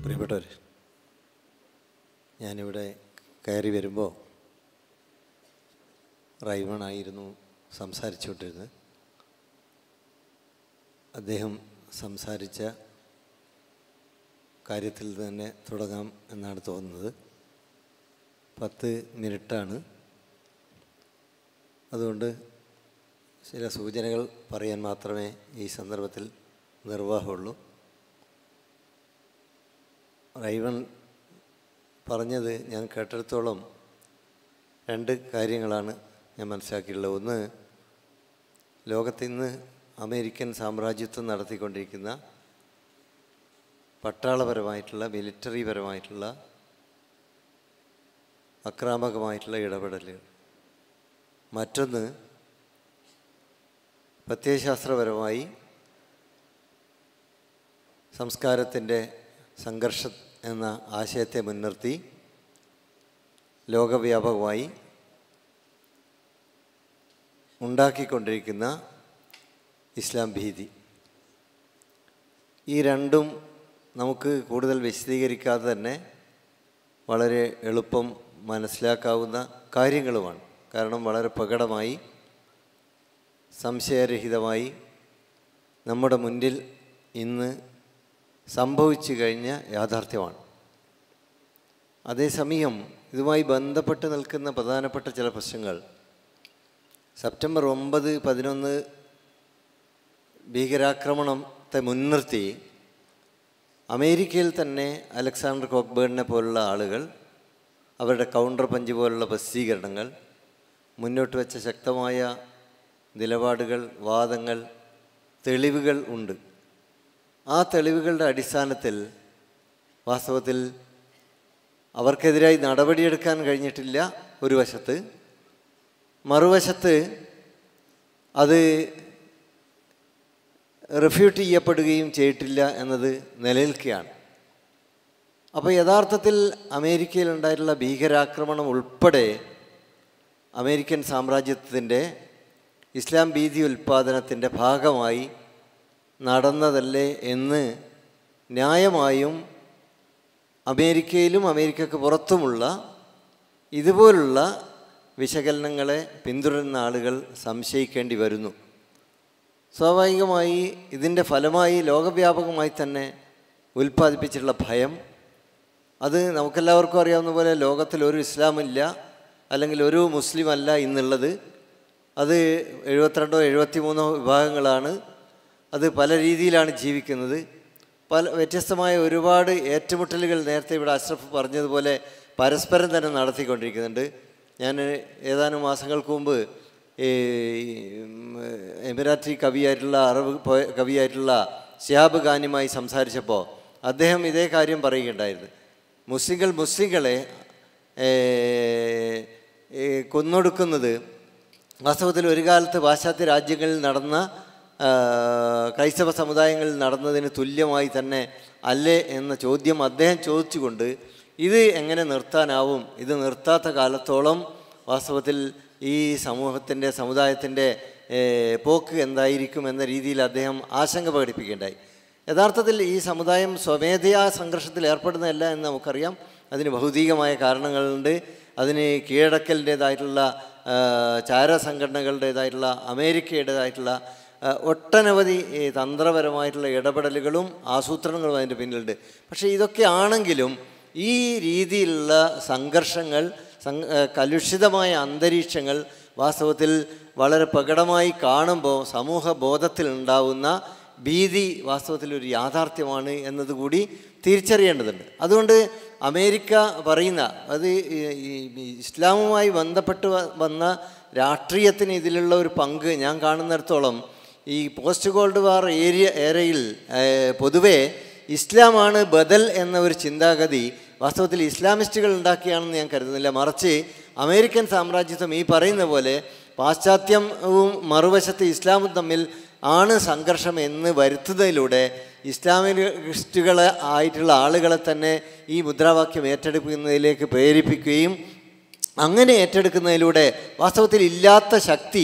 പ്രിയപ്പെട്ടവർ ഞാനിവിടെ കയറി വരുമ്പോൾ റൈവണായിരുന്നു സംസാരിച്ചുകൊണ്ടിരുന്നത് അദ്ദേഹം സംസാരിച്ച കാര്യത്തിൽ തന്നെ തുടങ്ങാം എന്നാണ് തോന്നുന്നത് പത്ത് മിനിറ്റാണ് അതുകൊണ്ട് ചില സൂചനകൾ പറയാൻ മാത്രമേ ഈ സന്ദർഭത്തിൽ നിർവാഹമുള്ളൂ റൈവൺ പറഞ്ഞത് ഞാൻ കേട്ടിടത്തോളം രണ്ട് കാര്യങ്ങളാണ് ഞാൻ മനസ്സിലാക്കിയിട്ടുള്ളത് ഒന്ന് ലോകത്തിന്ന് അമേരിക്കൻ സാമ്രാജ്യത്വം നടത്തിക്കൊണ്ടിരിക്കുന്ന പട്ടാളപരമായിട്ടുള്ള മിലിറ്ററി പരമായിട്ടുള്ള അക്രാമകമായിട്ടുള്ള ഇടപെടലുകൾ മറ്റൊന്ന് പ്രത്യയശാസ്ത്രപരമായി സംസ്കാരത്തിൻ്റെ സംഘർഷം എന്ന ആശയത്തെ മുൻനിർത്തി ലോകവ്യാപകമായി ഉണ്ടാക്കിക്കൊണ്ടിരിക്കുന്ന ഇസ്ലാം ഭീതി ഈ രണ്ടും നമുക്ക് കൂടുതൽ വിശദീകരിക്കാതെ തന്നെ വളരെ എളുപ്പം മനസ്സിലാക്കാവുന്ന കാര്യങ്ങളുമാണ് കാരണം വളരെ പ്രകടമായി സംശയരഹിതമായി നമ്മുടെ മുന്നിൽ ഇന്ന് സംഭവിച്ചു കഴിഞ്ഞ യാഥാർത്ഥ്യമാണ് അതേസമയം ഇതുമായി ബന്ധപ്പെട്ട് നിൽക്കുന്ന പ്രധാനപ്പെട്ട ചില പ്രശ്നങ്ങൾ സെപ്റ്റംബർ ഒമ്പത് പതിനൊന്ന് ഭീകരാക്രമണത്തെ മുൻനിർത്തി അമേരിക്കയിൽ തന്നെ അലക്സാണ്ടർ കോക്ബേണിനെ പോലുള്ള ആളുകൾ അവരുടെ കൗണ്ടർ പഞ്ച് പോലുള്ള പ്രസിദ്ധീകരണങ്ങൾ മുന്നോട്ട് വെച്ച ശക്തമായ നിലപാടുകൾ വാദങ്ങൾ തെളിവുകൾ ഉണ്ട് ആ തെളിവുകളുടെ അടിസ്ഥാനത്തിൽ വാസ്തവത്തിൽ അവർക്കെതിരായി നടപടിയെടുക്കാൻ കഴിഞ്ഞിട്ടില്ല ഒരു വശത്ത് മറുവശത്ത് അത് റിഫ്യൂട്ട് ചെയ്യപ്പെടുകയും ചെയ്തിട്ടില്ല എന്നത് നിലനിൽക്കുകയാണ് അപ്പോൾ യഥാർത്ഥത്തിൽ അമേരിക്കയിൽ ഉണ്ടായിട്ടുള്ള ഭീകരാക്രമണം ഉൾപ്പെടെ അമേരിക്കൻ സാമ്രാജ്യത്തിൻ്റെ ഇസ്ലാം ഭീതി ഉൽപ്പാദനത്തിൻ്റെ ഭാഗമായി നടന്നതല്ലേ എന്ന് ന്യായമായും അമേരിക്കയിലും അമേരിക്കക്ക് പുറത്തുമുള്ള ഇതുപോലുള്ള വിശകലനങ്ങളെ പിന്തുടരുന്ന ആളുകൾ സംശയിക്കേണ്ടി വരുന്നു സ്വാഭാവികമായി ഇതിൻ്റെ ഫലമായി ലോകവ്യാപകമായി തന്നെ ഉൽപ്പാദിപ്പിച്ചിട്ടുള്ള ഭയം അത് നമുക്കെല്ലാവർക്കും അറിയാവുന്ന പോലെ ലോകത്തിൽ ഒരു ഇസ്ലാമില്ല അല്ലെങ്കിൽ ഒരു മുസ്ലിം അല്ല ഇന്നുള്ളത് അത് എഴുപത്തിരണ്ടോ എഴുപത്തി മൂന്നോ വിഭാഗങ്ങളാണ് അത് പല രീതിയിലാണ് ജീവിക്കുന്നത് പല വ്യത്യസ്തമായ ഒരുപാട് ഏറ്റുമുട്ടലുകൾ നേരത്തെ ഇവിടെ അഷ്റഫ് പറഞ്ഞതുപോലെ പരസ്പരം തന്നെ നടത്തിക്കൊണ്ടിരിക്കുന്നുണ്ട് ഞാൻ ഏതാനും മാസങ്ങൾക്ക് മുമ്പ് ഈ എമിറാറ്റി കവിയായിട്ടുള്ള അറബ് പോയ- കവിയായിട്ടുള്ള ഷിഹാബ് ഖാനുമായി സംസാരിച്ചപ്പോൾ അദ്ദേഹം ഇതേ കാര്യം പറയുകയുണ്ടായിരുന്നു മുസ്ലിങ്ങൾ മുസ്ലിങ്ങളെ ഏ, ഏ, കൊന്നൊടുക്കുന്നത് വാസ്തവത്തിൽ ഒരു കാലത്ത് പാശ്ചാത്യ രാജ്യങ്ങളിൽ നടന്ന ആ, ക്രൈസ്തവ സമുദായങ്ങളിൽ നടന്നതിന് തുല്യമായി തന്നെ അല്ലേ എന്ന ചോദ്യം അദ്ദേഹം ചോദിച്ചുകൊണ്ട് ഇത് എങ്ങനെ നിർത്താനാവും ഇത് നിർത്താത്ത കാലത്തോളം വാസ്തവത്തിൽ ഈ സമൂഹത്തിൻ്റെ സമുദായത്തിൻ്റെ ഏ, പോക്ക് എന്തായിരിക്കും എന്ന രീതിയിൽ അദ്ദേഹം ആശങ്ക പ്രകടിപ്പിക്കുകയുണ്ടായി യഥാർത്ഥത്തിൽ ഈ സമുദായം സ്വമേധയാ സംഘർഷത്തിൽ ഏർപ്പെടുന്നതല്ല എന്ന് നമുക്കറിയാം അതിന് ഭൗതികമായ കാരണങ്ങളുണ്ട് അതിന് കീഴടക്കലിൻ്റേതായിട്ടുള്ള ചാര സംഘടനകളുടേതായിട്ടുള്ള അമേരിക്കയുടേതായിട്ടുള്ള ആ, ഒട്ടനവധി ഈ തന്ത്രപരമായിട്ടുള്ള ഇടപെടലുകളും ആസൂത്രണങ്ങളും അതിൻ്റെ പിന്നിലുണ്ട് പക്ഷേ ഇതൊക്കെ ആണെങ്കിലും ഈ രീതിയിലുള്ള സംഘർഷങ്ങൾ സം- ആ, കലുഷിതമായ അന്തരീക്ഷങ്ങൾ വാസ്തവത്തിൽ വളരെ പ്രകടമായി കാണുമ്പോൾ സമൂഹ ബോധത്തിൽ ഉണ്ടാവുന്ന ഭീതി വാസ്തവത്തിൽ ഒരു യാഥാർത്ഥ്യമാണ് എന്നതുകൂടി തിരിച്ചറിയേണ്ടതുണ്ട് അതുകൊണ്ട് അമേരിക്ക പറയുന്ന അത് ഈ- ഈ ഇസ്ലാമുമായി ബന്ധപ്പെട്ട് വ- വന്ന രാഷ്ട്രീയത്തിന് ഇതിലുള്ള ഒരു പങ്ക് ഞാൻ കാണുന്നിടത്തോളം ഈ പോസ്റ്റ് ഗോൾഡ് വാർ ഏരിയ ഏരയിൽ ഏഹ്, പൊതുവേ ഇസ്ലാമാണ് ബദൽ എന്ന ഒരു ചിന്താഗതി വാസ്തവത്തിൽ ഇസ്ലാമിസ്റ്റുകൾ ഉണ്ടാക്കിയാണെന്ന് ഞാൻ കരുതുന്നില്ല മറിച്ച് അമേരിക്കൻ സാമ്രാജ്യത്വം ഈ പറയുന്ന പോലെ പാശ്ചാത്യവും മറുവശത്ത് ഇസ്ലാമും തമ്മിൽ ആണ് സംഘർഷം എന്ന് വരുത്തുന്നതിലൂടെ ഇസ്ലാമിസ്റ്റുകളെ ആയിട്ടുള്ള ആളുകളെ തന്നെ ഈ മുദ്രാവാക്യം ഏറ്റെടുക്കുന്നതിലേക്ക് പ്രേരിപ്പിക്കുകയും അങ്ങനെ ഏറ്റെടുക്കുന്നതിലൂടെ വാസ്തവത്തിൽ ഇല്ലാത്ത ശക്തി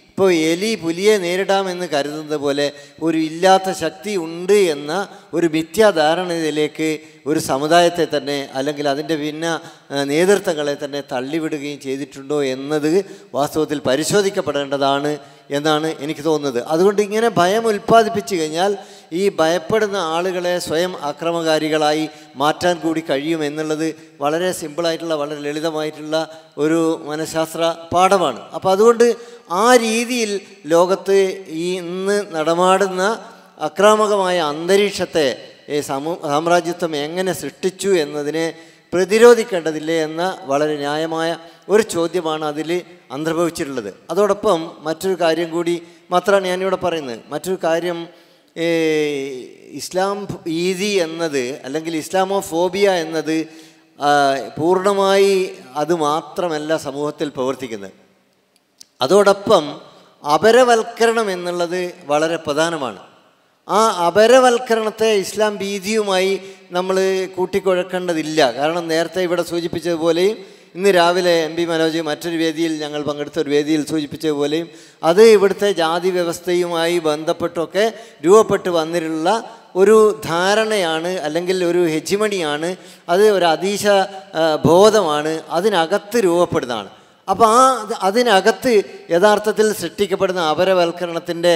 ഇപ്പോൾ എലി പുലിയെ നേരിടാമെന്ന് കരുതുന്നത് പോലെ ഒരു ഇല്ലാത്ത ശക്തി ഉണ്ട് എന്ന ഒരു മിഥ്യാധാരണയിലേക്ക് ഒരു സമുദായത്തെ തന്നെ അല്ലെങ്കിൽ അതിൻ്റെ ഭിന്ന ആ, നേതൃത്വങ്ങളെ തന്നെ തള്ളിവിടുകയും ചെയ്തിട്ടുണ്ടോ എന്നത് വാസ്തവത്തിൽ പരിശോധിക്കപ്പെടേണ്ടതാണ് എന്നാണ് എനിക്ക് തോന്നുന്നത് അതുകൊണ്ട് ഇങ്ങനെ ഭയം ഉൽപ്പാദിപ്പിച്ചു കഴിഞ്ഞാൽ ഈ ഭയപ്പെടുന്ന ആളുകളെ സ്വയം ആക്രമകാരികളായി മാറ്റാൻ കൂടി കഴിയും എന്നുള്ളത് വളരെ സിമ്പിളായിട്ടുള്ള വളരെ ലളിതമായിട്ടുള്ള ഒരു മനഃശാസ്ത്ര പാഠമാണ് അപ്പോൾ അതുകൊണ്ട് ആ രീതിയിൽ ലോകത്ത് ഈ ഇന്ന് നടമാടുന്ന അക്രാമകമായ അന്തരീക്ഷത്തെ ഈ സമൂ സാമ്രാജ്യത്വം എങ്ങനെ സൃഷ്ടിച്ചു എന്നതിനെ പ്രതിരോധിക്കേണ്ടതില്ലേ എന്ന വളരെ ന്യായമായ ഒരു ചോദ്യമാണ് അതിൽ അന്തർഭവിച്ചിട്ടുള്ളത് അതോടൊപ്പം മറ്റൊരു കാര്യം കൂടി മാത്രമാണ് ഞാനിവിടെ പറയുന്നത് മറ്റൊരു കാര്യം ഏ, ഇസ്ലാം ഭീതി എന്നത് അല്ലെങ്കിൽ ഇസ്ലാമോ ഫോബിയ എന്നത് ആ, പൂർണ്ണമായി അത് മാത്രമല്ല സമൂഹത്തിൽ പ്രവർത്തിക്കുന്നത് അതോടൊപ്പം അപരവൽക്കരണം എന്നുള്ളത് വളരെ പ്രധാനമാണ് ആ അപരവൽക്കരണത്തെ ഇസ്ലാം ഭീതിയുമായി നമ്മൾ കൂട്ടിക്കുഴക്കേണ്ടതില്ല കാരണം നേരത്തെ ഇവിടെ സൂചിപ്പിച്ചതുപോലെയും ഇന്ന് രാവിലെ എം പി മനോജ് മറ്റൊരു വേദിയിൽ ഞങ്ങൾ പങ്കെടുത്ത ഒരു വേദിയിൽ സൂചിപ്പിച്ചതുപോലെയും അത് ഇവിടുത്തെ ജാതി വ്യവസ്ഥയുമായി ബന്ധപ്പെട്ടൊക്കെ രൂപപ്പെട്ട് വന്നിട്ടുള്ള ഒരു ധാരണയാണ് അല്ലെങ്കിൽ ഒരു ഹെജിമണിയാണ് അത് ഒരു അതീശ ആ, ബോധമാണ് അതിനകത്ത് രൂപപ്പെടുന്നതാണ് അപ്പോൾ ആ അത് അതിനകത്ത് യഥാർത്ഥത്തിൽ സൃഷ്ടിക്കപ്പെടുന്ന അപരവൽക്കരണത്തിൻ്റെ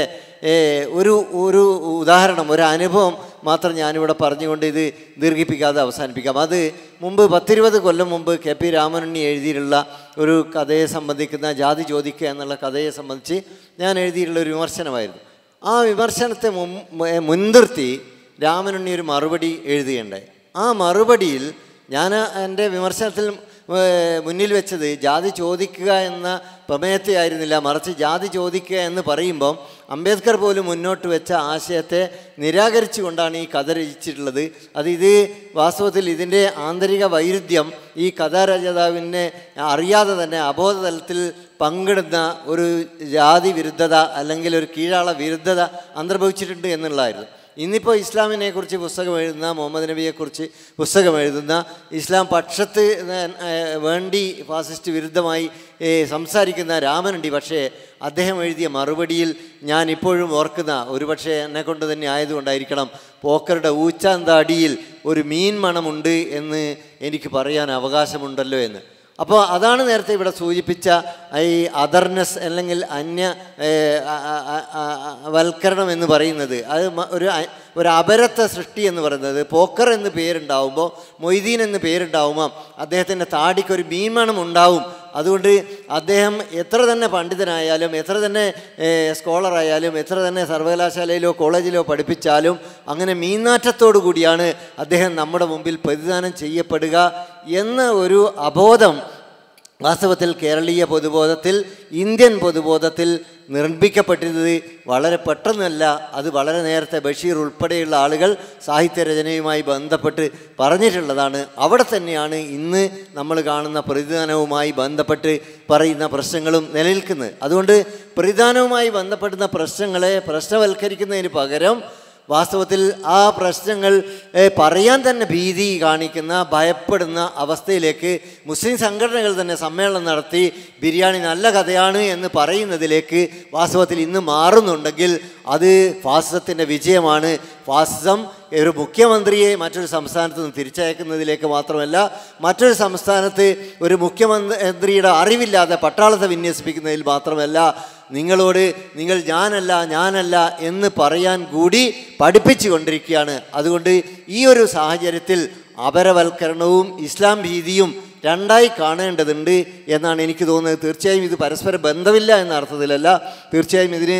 ഒരു ഒരു ഉദാഹരണം ഒരു അനുഭവം മാത്രം ഞാനിവിടെ പറഞ്ഞുകൊണ്ട് ഇത് ദീർഘിപ്പിക്കാതെ അവസാനിപ്പിക്കാം അത് മുമ്പ് പത്തിരുപത് കൊല്ലം മുമ്പ് കെ പി രാമനുണ്ണി എഴുതിയിട്ടുള്ള ഒരു കഥയെ സംബന്ധിക്കുന്ന ജാതി ചോദിക്കുക എന്നുള്ള കഥയെ സംബന്ധിച്ച് ഞാൻ എഴുതിയിട്ടുള്ള ഒരു വിമർശനമായിരുന്നു ആ വിമർശനത്തെ മുൻ- മുൻനിർത്തി രാമനുണ്ണി ഒരു മറുപടി എഴുതുകയുണ്ടായി ആ മറുപടിയിൽ ഞാൻ എൻ്റെ വിമർശനത്തിൽ ഏർ, മുന്നിൽ വെച്ചത് ജാതി ചോദിക്കുക എന്ന പ്രമേയത്തെ ആയിരുന്നില്ല മറിച്ച് ജാതി ചോദിക്കുക എന്ന് പറയുമ്പം അംബേദ്കർ പോലും മുന്നോട്ട് വെച്ച ആശയത്തെ നിരാകരിച്ചുകൊണ്ടാണ് ഈ കഥ രചിച്ചിട്ടുള്ളത് അത് ഇത് വാസ്തവത്തിൽ ഇതിൻ്റെ ആന്തരിക വൈരുദ്ധ്യം ഈ കഥാരചയിതാവിനെ അറിയാതെ തന്നെ അബോധതലത്തിൽ പങ്കിടുന്ന ഒരു ജാതി വിരുദ്ധത അല്ലെങ്കിൽ ഒരു കീഴാള വിരുദ്ധത അന്തർഭവിച്ചിട്ടുണ്ട് എന്നുള്ളതായിരുന്നു ഇന്നിപ്പോൾ ഇസ്ലാമിനെ കുറിച്ച് പുസ്തകം എഴുതുന്ന മുഹമ്മദ് നബിയെക്കുറിച്ച് പുസ്തകം എഴുതുന്ന ഇസ്ലാം പക്ഷത്ത് ഏർ, വേണ്ടി ഫാസിസ്റ്റ് വിരുദ്ധമായി ഏർ, സംസാരിക്കുന്ന രാമനുണ്ടി പക്ഷേ അദ്ദേഹം എഴുതിയ മറുപടിയിൽ ഞാൻ ഇപ്പോഴും ഓർക്കുന്ന ഒരുപക്ഷെ എന്നെ കൊണ്ട് തന്നെ ആയതുകൊണ്ടായിരിക്കണം പോക്കറുടെ ഊച്ചാന്താടിയിൽ ഒരു മീൻ മണമുണ്ട് എന്ന് എനിക്ക് പറയാൻ അവകാശമുണ്ടല്ലോ എന്ന് അപ്പോൾ അതാണ് നേരത്തെ ഇവിടെ സൂചിപ്പിച്ച ഈ അതർനെസ് അല്ലെങ്കിൽ അന്യ ഏ, അ- അ- അ- അ- വൽക്കരണം എന്ന് പറയുന്നത് അത് മ- ഒരു അ- ഒരു അപരത്വ സൃഷ്ടി എന്ന് പറയുന്നത് പോക്കർ എന്ന് പേരുണ്ടാവുമ്പോൾ മൊയ്തീൻ എന്ന് പേരുണ്ടാവുമ്പോൾ അദ്ദേഹത്തിൻ്റെ താടിക്ക് ഒരു മീൻമണം ഉണ്ടാവും അതുകൊണ്ട് അദ്ദേഹം എത്ര തന്നെ പണ്ഡിതനായാലും എത്ര തന്നെ സ്കോളറായാലും എത്ര തന്നെ സർവകലാശാലയിലോ കോളേജിലോ പഠിപ്പിച്ചാലും അങ്ങനെ മീനാറ്റത്തോടു കൂടിയാണ് അദ്ദേഹം നമ്മുടെ മുമ്പിൽ പ്രതിദാനം ചെയ്യപ്പെടുക എന്ന ഒരു അബോധം വാസ്തവത്തിൽ കേരളീയ പൊതുബോധത്തിൽ ഇന്ത്യൻ പൊതുബോധത്തിൽ നിർമ്മിക്കപ്പെട്ടിരുന്നത് വളരെ പെട്ടെന്നല്ല അത് വളരെ നേരത്തെ ബഷീർ ഉൾപ്പെടെയുള്ള ആളുകൾ സാഹിത്യരചനയുമായി ബന്ധപ്പെട്ട് പറഞ്ഞിട്ടുള്ളതാണ് അവിടെ തന്നെയാണ് ഇന്ന് നമ്മൾ കാണുന്ന പ്രതിദാനവുമായി ബന്ധപ്പെട്ട് പറയുന്ന പ്രശ്നങ്ങളും നിലനിൽക്കുന്നത് അതുകൊണ്ട് പ്രതിദാനവുമായി ബന്ധപ്പെടുന്ന പ്രശ്നങ്ങളെ പ്രശ്നവൽക്കരിക്കുന്നതിന് പകരം വാസ്തവത്തിൽ ആ പ്രശ്നങ്ങൾ ഏ, പറയാൻ തന്നെ ഭീതി കാണിക്കുന്ന ഭയപ്പെടുന്ന അവസ്ഥയിലേക്ക് മുസ്ലിം സംഘടനകൾ തന്നെ സമ്മേളനം നടത്തി ബിരിയാണി നല്ല കഥയാണ് എന്ന് പറയുന്നതിലേക്ക് വാസ്തവത്തിൽ ഇന്ന് മാറുന്നുണ്ടെങ്കിൽ അത് ഫാസിസത്തിൻ്റെ വിജയമാണ് ഫാസിസം ഒരു മുഖ്യമന്ത്രിയെ മറ്റൊരു സംസ്ഥാനത്ത് നിന്ന് തിരിച്ചയക്കുന്നതിലേക്ക് മാത്രമല്ല മറ്റൊരു സംസ്ഥാനത്ത് ഒരു മുഖ്യമന്ത്രിയുടെ അറിവില്ലാതെ പട്ടാളത്തെ വിന്യസിപ്പിക്കുന്നതിൽ മാത്രമല്ല നിങ്ങളോട് നിങ്ങൾ ഞാനല്ല ഞാനല്ല എന്ന് പറയാൻ കൂടി പഠിപ്പിച്ചു കൊണ്ടിരിക്കുകയാണ് അതുകൊണ്ട് ഈ ഒരു സാഹചര്യത്തിൽ അപരവൽക്കരണവും ഇസ്ലാം ഭീതിയും രണ്ടായി കാണേണ്ടതുണ്ട് എന്നാണ് എനിക്ക് തോന്നുന്നത് തീർച്ചയായും ഇത് പരസ്പര ബന്ധമില്ല എന്ന അർത്ഥത്തിലല്ല തീർച്ചയായും ഇതിന്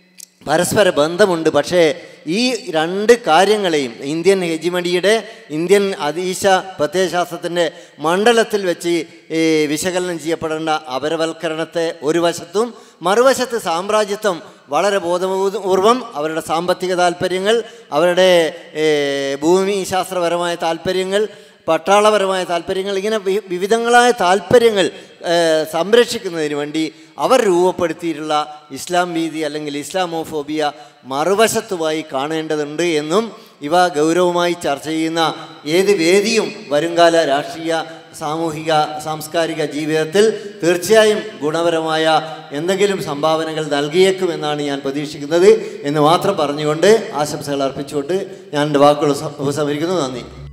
പരസ്പര ബന്ധമുണ്ട് പക്ഷേ ഈ രണ്ട് കാര്യങ്ങളെയും ഇന്ത്യൻ ഹെജിമണിയുടെ ഇന്ത്യൻ അതീശ പ്രത്യയശാസ്ത്രത്തിൻ്റെ മണ്ഡലത്തിൽ വെച്ച് ഈ വിശകലനം ചെയ്യപ്പെടേണ്ട അപരവൽക്കരണത്തെ ഒരു വശത്തും മറുവശത്ത് സാമ്രാജ്യത്വം വളരെ ബോധപൂർവം അവരുടെ സാമ്പത്തിക താല്പര്യങ്ങൾ അവരുടെ ഏ, ഭൂമിശാസ്ത്രപരമായ താല്പര്യങ്ങൾ പട്ടാളപരമായ താല്പര്യങ്ങൾ ഇങ്ങനെ വി- വിവിധങ്ങളായ താല്പര്യങ്ങൾ ഏഹ്, സംരക്ഷിക്കുന്നതിന് വേണ്ടി അവർ രൂപപ്പെടുത്തിയിട്ടുള്ള ഇസ്ലാം ഭീതി അല്ലെങ്കിൽ ഇസ്ലാമോഫോബിയ മറുവശത്തുമായി കാണേണ്ടതുണ്ട് എന്നും ഇവ ഗൗരവമായി ചർച്ച ചെയ്യുന്ന ഏത് വേദിയും വരുംകാല രാഷ്ട്രീയ സാമൂഹിക സാംസ്കാരിക ജീവിതത്തിൽ തീർച്ചയായും ഗുണപരമായ എന്തെങ്കിലും സംഭാവനകൾ നൽകിയേക്കുമെന്നാണ് ഞാൻ പ്രതീക്ഷിക്കുന്നത് എന്ന് മാത്രം പറഞ്ഞുകൊണ്ട് ആശംസകൾ അർപ്പിച്ചുകൊണ്ട് ഞാൻ എൻ്റെ വാക്കുകൾ ഉപസംഹരിക്കുന്നു നന്ദി